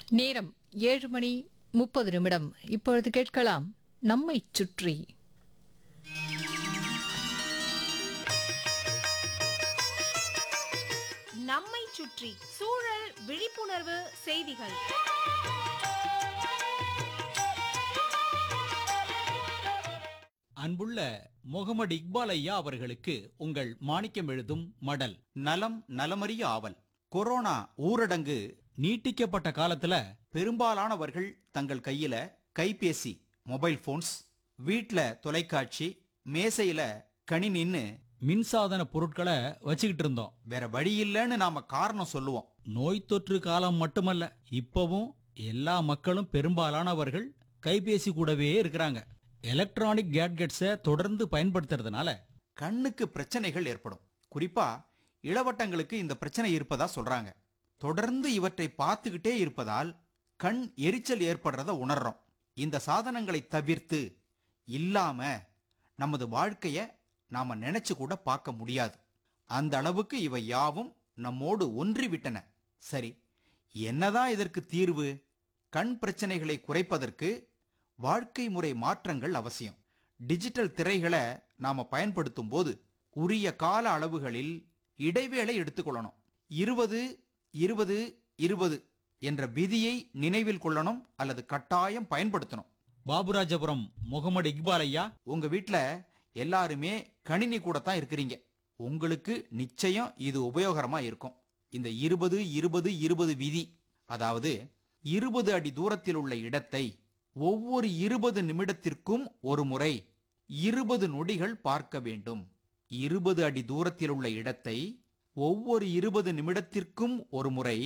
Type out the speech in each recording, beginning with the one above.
நேரம் ஏழு மணி முப்பது நிமிடம் இப்பொழுது கேட்கலாம் நம்மைச் சுற்றி நம்மை சுற்றி சூழல் விழிப்புணர்வு செய்திகள் அன்புள்ள முகமது இக்பால் ஐயா அவர்களுக்கு உங்கள் மாணிக்கம் எழுதும் மடல் நலம் நலமறிய ஆவல் கொரோனா ஊரடங்கு நீட்டிக்கப்பட்ட காலத்துல பெரும்பாலானவர்கள் தங்கள் கையில கைபேசி மொபைல் போன்ஸ் வீட்ல தொலைக்காட்சி மேசையில கணினின்னு மின்சாதன பொருட்களை வச்சுக்கிட்டு இருந்தோம் வேற வழி இல்லைன்னு நாம காரணம் சொல்லுவோம் நோய் தொற்று காலம் மட்டுமல்ல இப்பவும் எல்லா மக்களும் பெரும்பாலானவர்கள் கைபேசி கூடவே இருக்கிறாங்க எலக்ட்ரானிக் கேட்கெட்ஸை தொடர்ந்து பயன்படுத்துறதுனால கண்ணுக்கு பிரச்சனைகள் ஏற்படும் குறிப்பா இளவட்டங்களுக்கு இந்த பிரச்சனை இருப்பதா சொல்றாங்க தொடர்ந்து இவற்றை பார்த்துக்கிட்டே இருப்பதால் கண் எரிச்சல் ஏற்படுறத உணர்றோம் இந்த சாதனங்களை தவிர்த்து இல்லாம நமது வாழ்க்கைய நாம நினைச்சு கூட பார்க்க முடியாது அந்த அளவுக்கு இவை யாவும் நம்மோடு ஒன்றிவிட்டன சரி என்னதான் இதற்கு தீர்வு கண் பிரச்சனைகளை குறைப்பதற்கு வாழ்க்கை முறை மாற்றங்கள் அவசியம் டிஜிட்டல் திரைகளை நாம பயன்படுத்தும் போது உரிய கால அளவுகளில் இடைவேளை எடுத்துக்கொள்ளணும் இருபது இருபது இருபது என்ற விதியை நினைவில் கொள்ளணும் அல்லது கட்டாயம் பயன்படுத்தணும் பாபுராஜபுரம் முகமது இக்பால் ஐயா உங்க வீட்ல எல்லாருமே கணினி கூட தான் இருக்கிறீங்க உங்களுக்கு நிச்சயம் இது உபயோகரமா இருக்கும் இந்த இருபது இருபது இருபது விதி அதாவது இருபது அடி தூரத்தில் உள்ள இடத்தை ஒவ்வொரு இருபது நிமிடத்திற்கும் ஒரு முறை இருபது நொடிகள் பார்க்க வேண்டும் இருபது அடி தூரத்தில் உள்ள இடத்தை ஒவ்வொரு இருபது நிமிடத்திற்கும் ஒரு முறை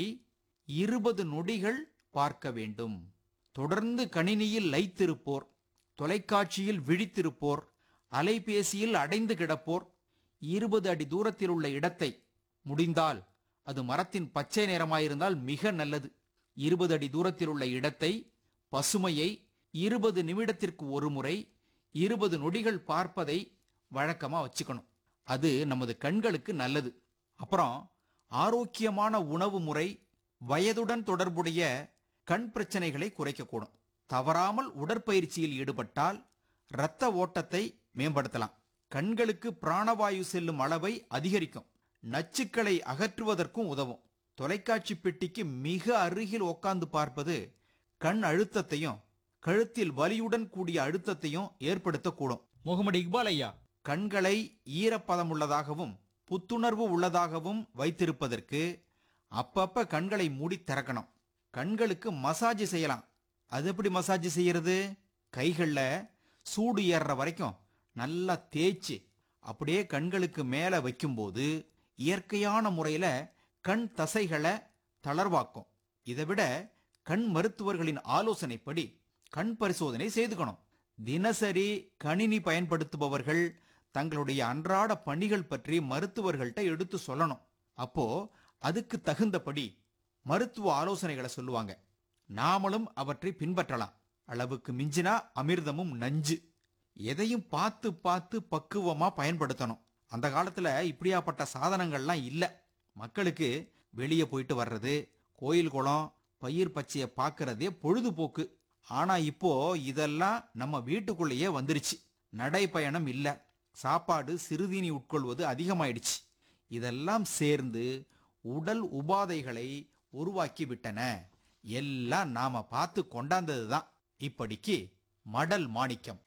இருபது நொடிகள் பார்க்க வேண்டும் தொடர்ந்து கணினியில் லைத்திருப்போர் தொலைக்காட்சியில் விழித்திருப்போர் அலைபேசியில் அடைந்து கிடப்போர் இருபது அடி தூரத்தில் உள்ள இடத்தை முடிந்தால் அது மரத்தின் பச்சை நிறமாயிருந்தால் மிக நல்லது இருபது அடி தூரத்தில் உள்ள இடத்தை பசுமையை இருபது நிமிடத்திற்கு ஒரு முறை இருபது நொடிகள் பார்ப்பதை வழக்கமா வச்சுக்கணும் அது நமது கண்களுக்கு நல்லது அப்புறம் ஆரோக்கியமான உணவு முறை வயதுடன் தொடர்புடைய கண் பிரச்சனைகளை குறைக்கக்கூடும் தவறாமல் உடற்பயிற்சியில் ஈடுபட்டால் இரத்த ஓட்டத்தை மேம்படுத்தலாம் கண்களுக்கு பிராணவாயு செல்லும் அளவை அதிகரிக்கும் நச்சுக்களை அகற்றுவதற்கும் உதவும் தொலைக்காட்சி பெட்டிக்கு மிக அருகில் உட்கார்ந்து பார்ப்பது கண் அழுத்தத்தையும் கழுத்தில் வலியுடன் கூடிய அழுத்தத்தையும் ஏற்படுத்தக்கூடும் முகமது இக்பால் ஐயா கண்களை ஈரப்பதம் உள்ளதாகவும் புத்துணர்வு உள்ளதாகவும் வைத்திருப்பதற்கு அப்பப்ப கண்களை மூடி திறக்கணும் கண்களுக்கு மசாஜ் செய்யலாம் அது எப்படி மசாஜ் செய்யறது கைகளில் சூடு ஏறுற வரைக்கும் நல்லா தேய்ச்சி அப்படியே கண்களுக்கு மேலே வைக்கும்போது இயற்கையான முறையில் கண் தசைகளை தளர்வாக்கும் இதை விட கண் மருத்துவர்களின் ஆலோசனைப்படி கண் பரிசோதனை செய்துக்கணும் தினசரி கணினி பயன்படுத்துபவர்கள் தங்களுடைய அன்றாட பணிகள் பற்றி மருத்துவர்கள்ட்ட எடுத்து சொல்லணும் அப்போ அதுக்கு தகுந்தபடி மருத்துவ ஆலோசனைகளை சொல்லுவாங்க நாமளும் அவற்றை பின்பற்றலாம் அளவுக்கு மிஞ்சினா அமிர்தமும் நஞ்சு எதையும் பார்த்து பார்த்து பக்குவமா பயன்படுத்தணும் அந்த காலத்துல இப்படியாப்பட்ட சாதனங்கள்லாம் இல்ல மக்களுக்கு வெளியே போயிட்டு வர்றது கோயில் குளம் பயிர் பச்சையை பார்க்கறதே பொழுதுபோக்கு ஆனா இப்போ இதெல்லாம் நம்ம வீட்டுக்குள்ளேயே வந்துருச்சு நடைப்பயணம் இல்ல சாப்பாடு சிறுதீனி உட்கொள்வது அதிகமாயிடுச்சு இதெல்லாம் சேர்ந்து உடல் உபாதைகளை உருவாக்கி விட்டன எல்லாம் நாம பார்த்து கொண்டாந்ததுதான் இப்படிக்கு மடல் மாணிக்கம்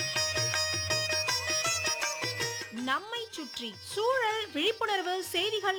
நம்மை சுற்றி சூழல் விழிப்புணர்வு செய்திகள்